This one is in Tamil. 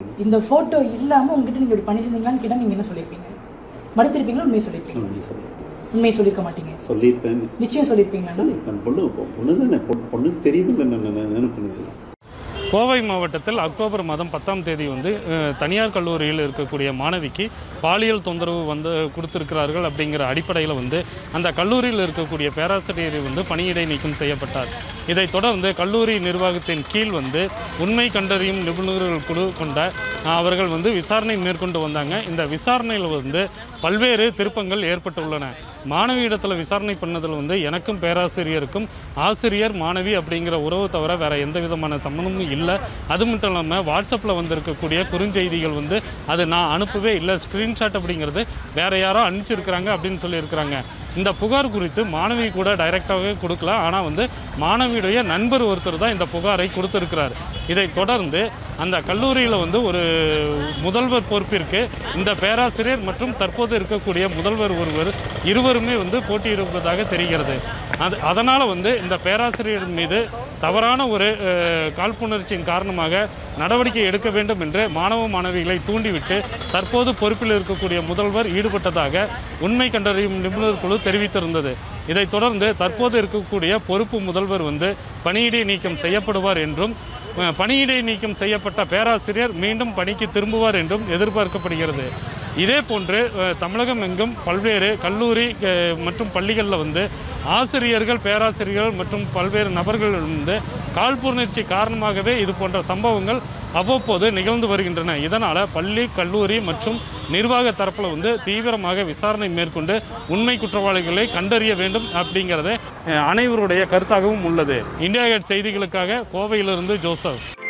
இந்த ஃபோட்டோ இல்லாமல் உங்ககிட்ட நீங்கள் இப்படி பண்ணியிருந்தீங்களான்னு கேட்டால் நீங்கள் என்ன சொல்லியிருப்பீங்க மறுத்திருப்பீங்களா உண்மையை சொல்லியிருப்பீங்க உண்மையை சொல்லியிருப்பேன் உண்மையை சொல்லியிருக்க மாட்டீங்க சொல்லியிருப்பேன் நிச்சயம் சொல்லியிருப்பீங்களா சொல்லியிருப்பேன் பொண்ணு பொண்ணு தானே பொண்ணுக்கு தெரியுது நினைப்புனது கோவை மாவட்டத்தில் அக்டோபர் மாதம் பத்தாம் தேதி வந்து அஹ், தனியார் கல்லூரியில் இருக்கக்கூடிய மாணவிக்கு பாலியல் தொந்தரவு வந்து கொடுத்திருக்கிறார்கள் அப்படிங்கிற அடிப்படையில் வந்து அந்த கல்லூரியில் இருக்கக்கூடிய பேராசிரியர் வந்து பணியிடை நீக்கம் செய்யப்பட்டார் இதைத் தொடர்ந்து கல்லூரி நிர்வாகத்தின் கீழ் வந்து உண்மை கண்டறியும் நிபுணர்கள் குழு கொண்ட அஹ், அவர்கள் வந்து விசாரணை மேற்கொண்டு வந்தாங்க இந்த விசாரணையில் வந்து பல்வேறு திருப்பங்கள் ஏற்பட்டுள்ளன மாணவியிடத்தில் விசாரணை பண்ணதில் வந்து எனக்கும் பேராசிரியருக்கும் ஆசிரியர் மாணவி அப்படிங்கிற உறவு தவிர வேற எந்த விதமான சம்மந்தமும் இல்லை அது மட்டும் இல்லாமல் வாட்ஸ்அப்பில் வந்திருக்கக்கூடிய குறுஞ்செய்திகள் வந்து அது நான் அனுப்பவே இல்லை ஸ்க்ரீன்ஷாட் அப்படிங்கிறது வேற யாரோ அனுப்பிச்சிருக்கிறாங்க அப்படின்னு சொல்லியிருக்கிறாங்க இந்த புகார் குறித்து மாணவி கூட டைரெக்டாகவே கொடுக்கல ஆனால் வந்து மாணவியுடைய நண்பர் ஒருத்தர் தான் இந்த புகாரை கொடுத்திருக்கிறார் இதை தொடர்ந்து அந்த கல்லூரியில் வந்து ஒரு முதல்வர் பொறுப்பிற்கு இந்த பேராசிரியர் மற்றும் தற்போது இருக்கக்கூடிய முதல்வர் ஒருவர் இருவருமே வந்து போட்டியிடுவதாக தெரிகிறது அது அதனால் வந்து இந்த பேராசிரியர் மீது தவறான ஒரு அஹ், காழ்ப்புணர்ச்சியின் காரணமாக நடவடிக்கை எடுக்க வேண்டும் என்று மாணவ மாணவிகளை தூண்டிவிட்டு தற்போது பொறுப்பில் இருக்கக்கூடிய முதல்வர் ஈடுபட்டதாக உண்மை கண்டறியும் நிபுணர் குழு தெரிவித்திருந்தது இதைத் தொடர்ந்து தற்போது இருக்கக்கூடிய பொறுப்பு முதல்வர் வந்து பணியிடை நீக்கம் செய்யப்படுவார் என்றும் அஹ், பணியிடை நீக்கம் செய்யப்பட்ட பேராசிரியர் மீண்டும் பணிக்கு திரும்புவார் என்றும் எதிர்பார்க்கப்படுகிறது இதே போன்று அஹ், தமிழகம் எங்கும் பல்வேறு கல்லூரி அஹ், மற்றும் பள்ளிகளில் வந்து ஆசிரியர்கள் பேராசிரியர்கள் மற்றும் பல்வேறு நபர்கள் வந்து காழ்ப்புணர்ச்சி காரணமாகவே இது போன்ற சம்பவங்கள் அவ்வப்போது நிகழ்ந்து வருகின்றன இதனால் பள்ளி கல்லூரி மற்றும் நிர்வாக தரப்பில் வந்து தீவிரமாக விசாரணை மேற்கொண்டு உண்மை குற்றவாளிகளை கண்டறிய வேண்டும் அப்படிங்கிறது அஹ், அனைவருடைய கருத்தாகவும் உள்ளது இந்தியா கேட் செய்திகளுக்காக கோவையிலிருந்து ஜோசப்